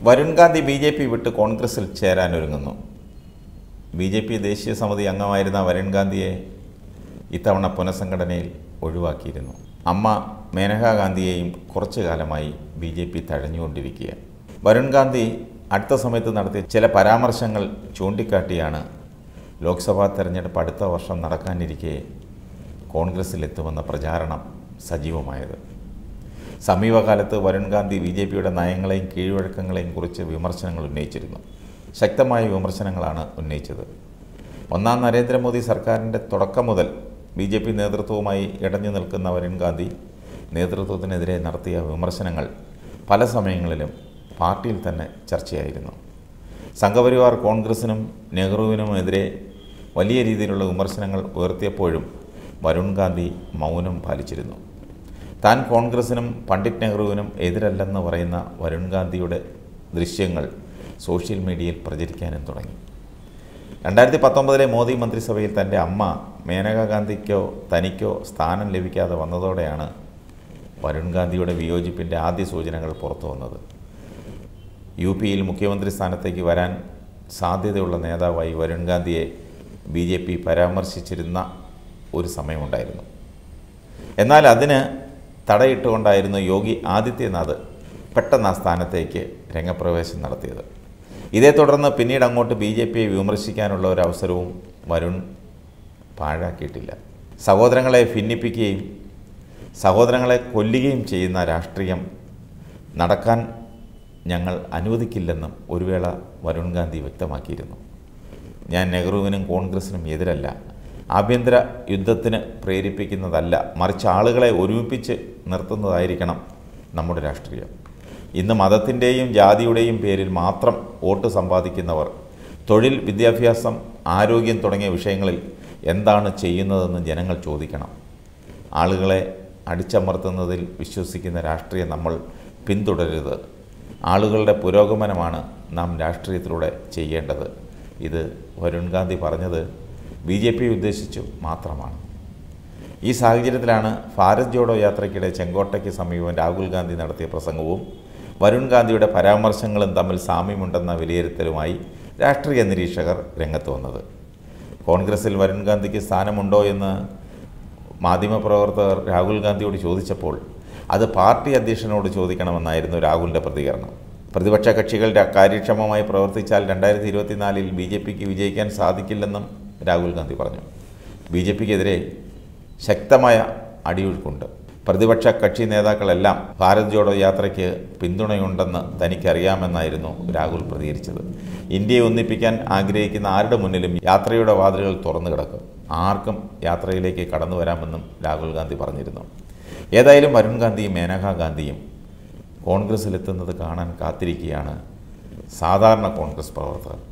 Varun Gandhi B J P വിട്ട് കോൺഗ്രസിൽ ചേരാനൊരുങ്ങുന്നു B J P ദേശീയ സമിതി അംഗമായിരുന്ന വരുൺ ഗാന്ധിയെ ഇത്തവണ പുനഃസംഘടനയിൽ ഒഴിവാക്കിയിരുന്നു അമ്മ മേനകാ ഗാന്ധിയെയും കുറച്ചു കാലമായി ബി ജെ പി തഴഞ്ഞുകൊണ്ടിരിക്കുക വരുൺ ഗാന്ധി അടുത്ത സമയത്ത് നടത്തിയ ചില പരാമർശങ്ങൾ ചൂണ്ടിക്കാട്ടിയാണ് ലോക്സഭാ തെരഞ്ഞെടുപ്പ് അടുത്ത വർഷം നടക്കാനിരിക്കെ കോൺഗ്രസിലെത്തുമെന്ന പ്രചാരണം സജീവമായത് സമീപകാലത്ത് വരുൺ ഗാന്ധി ബി ജെ പിയുടെ നയങ്ങളെയും കീഴ്വഴക്കങ്ങളെയും കുറിച്ച് വിമർശനങ്ങൾ ഉന്നയിച്ചിരുന്നു ശക്തമായ വിമർശനങ്ങളാണ് ഉന്നയിച്ചത് ഒന്നാം നരേന്ദ്രമോദി സർക്കാരിൻ്റെ തുടക്കം മുതൽ ബി ജെ പി നേതൃത്വവുമായി ഇടഞ്ഞു നിൽക്കുന്ന വരുൺ ഗാന്ധി നേതൃത്വത്തിനെതിരെ നടത്തിയ വിമർശനങ്ങൾ പല സമയങ്ങളിലും പാർട്ടിയിൽ തന്നെ ചർച്ചയായിരുന്നു സംഘപരിവാർ കോൺഗ്രസിനും നെഹ്റുവിനുമെതിരെ വലിയ രീതിയിലുള്ള വിമർശനങ്ങൾ ഉയർത്തിയപ്പോഴും വരുൺ ഗാന്ധി മൗനം പാലിച്ചിരുന്നു താൻ കോൺഗ്രസിനും പണ്ഡിറ്റ് നെഹ്റുവിനും എതിരല്ലെന്ന് പറയുന്ന വരുൺ ഗാന്ധിയുടെ ദൃശ്യങ്ങൾ സോഷ്യൽ മീഡിയയിൽ പ്രചരിക്കാനും തുടങ്ങി രണ്ടായിരത്തി പത്തൊമ്പതിലെ മോദി മന്ത്രിസഭയിൽ തൻ്റെ അമ്മ മേനകാ ഗാന്ധിക്കോ തനിക്കോ സ്ഥാനം ലഭിക്കാതെ വന്നതോടെയാണ് വരുൺ ഗാന്ധിയുടെ വിയോജിപ്പിൻ്റെ ആദ്യ സൂചനകൾ പുറത്തു വന്നത് യു പിയിൽ മുഖ്യമന്ത്രി സ്ഥാനത്തേക്ക് വരാൻ സാധ്യതയുള്ള നേതാവായി വരുൺ ഗാന്ധിയെ ബി ജെ പി പരാമർശിച്ചിരുന്ന ഒരു സമയമുണ്ടായിരുന്നു എന്നാൽ അതിന് തടയിട്ടുകൊണ്ടായിരുന്നു യോഗി ആദിത്യനാഥ് പെട്ടെന്ന് ആ സ്ഥാനത്തേക്ക് രംഗപ്രവേശം നടത്തിയത് ഇതേ തുടർന്ന് പിന്നീട് അങ്ങോട്ട് ബി ജെ പിയെ വിമർശിക്കാനുള്ള ഒരു അവസരവും വരുൺ പാഴാക്കിയിട്ടില്ല സഹോദരങ്ങളെ ഭിന്നിപ്പിക്കുകയും സഹോദരങ്ങളെ കൊല്ലുകയും ചെയ്യുന്ന രാഷ്ട്രീയം നടക്കാൻ ഞങ്ങൾ അനുവദിക്കില്ലെന്നും ഒരു വേള വരുൺ ഗാന്ധി വ്യക്തമാക്കിയിരുന്നു ഞാൻ നെഹ്റുവിനും കോൺഗ്രസിനും എതിരല്ല ആഭ്യന്തര യുദ്ധത്തിന് പ്രേരിപ്പിക്കുന്നതല്ല മറിച്ച് ആളുകളെ ഒരുമിപ്പിച്ച് നിർത്തുന്നതായിരിക്കണം നമ്മുടെ രാഷ്ട്രീയം ഇന്ന് മതത്തിൻ്റെയും ജാതിയുടെയും പേരിൽ മാത്രം വോട്ട് സമ്പാദിക്കുന്നവർ തൊഴിൽ വിദ്യാഭ്യാസം ആരോഗ്യം തുടങ്ങിയ വിഷയങ്ങളിൽ എന്താണ് ചെയ്യുന്നതെന്ന് ജനങ്ങൾ ചോദിക്കണം ആളുകളെ അടിച്ചമർത്തുന്നതിൽ വിശ്വസിക്കുന്ന രാഷ്ട്രീയം നമ്മൾ പിന്തുടരരുത് ആളുകളുടെ പുരോഗമനമാണ് നാം രാഷ്ട്രീയത്തിലൂടെ ചെയ്യേണ്ടത് ഇത് വരുൺ ഗാന്ധി പറഞ്ഞത് ബി ജെ പി ഉദ്ദേശിച്ചു മാത്രമാണ് ഈ സാഹചര്യത്തിലാണ് ഭാരത് ജോഡോ യാത്രയ്ക്കിടെ ചെങ്കോട്ടയ്ക്ക് സമീപം രാഹുൽ ഗാന്ധി നടത്തിയ പ്രസംഗവും വരുൺ ഗാന്ധിയുടെ പരാമർശങ്ങളും തമ്മിൽ സാമ്യമുണ്ടെന്ന വിലയിരുത്തലുമായി രാഷ്ട്രീയ നിരീക്ഷകർ രംഗത്ത് വന്നത് കോൺഗ്രസിൽ വരുൺ ഗാന്ധിക്ക് സ്ഥാനമുണ്ടോ എന്ന് മാധ്യമപ്രവർത്തകർ രാഹുൽ ഗാന്ധിയോട് ചോദിച്ചപ്പോൾ അത് പാർട്ടി അധ്യക്ഷനോട് ചോദിക്കണമെന്നായിരുന്നു രാഹുലിൻ്റെ പ്രതികരണം പ്രതിപക്ഷ കക്ഷികൾ ര- കാര്യക്ഷമമായി പ്രവർത്തിച്ചാൽ രണ്ടായിരത്തി ഇരുപത്തിനാലിൽ ബി ജെ പിക്ക് വിജയിക്കാൻ സാധിക്കില്ലെന്നും രാഹുൽ ഗാന്ധി പറഞ്ഞു ബി ജെ പിക്കെതിരെ ശക്തമായ അടിയൊഴുക്കുണ്ട് പ്രതിപക്ഷ കക്ഷി നേതാക്കളെല്ലാം ഭാരത് ജോഡോ യാത്രയ്ക്ക് പിന്തുണയുണ്ടെന്ന് തനിക്കറിയാമെന്നായിരുന്നു രാഹുൽ പ്രതികരിച്ചത് ഇന്ത്യയെ ഒന്നിപ്പിക്കാൻ ആഗ്രഹിക്കുന്ന ആരുടെ മുന്നിലും യാത്രയുടെ വാതിലുകൾ തുറന്നു കിടക്കും ആർക്കും യാത്രയിലേക്ക് കടന്നു വരാമെന്നും രാഹുൽ ഗാന്ധി പറഞ്ഞിരുന്നു ഏതായാലും വരുൺ ഗാന്ധിയും മേനകാ ഗാന്ധിയും കോൺഗ്രസ്സിലെത്തുന്നത് കാണാൻ കാത്തിരിക്കുകയാണ് സാധാരണ കോൺഗ്രസ് പ്രവർത്തകർ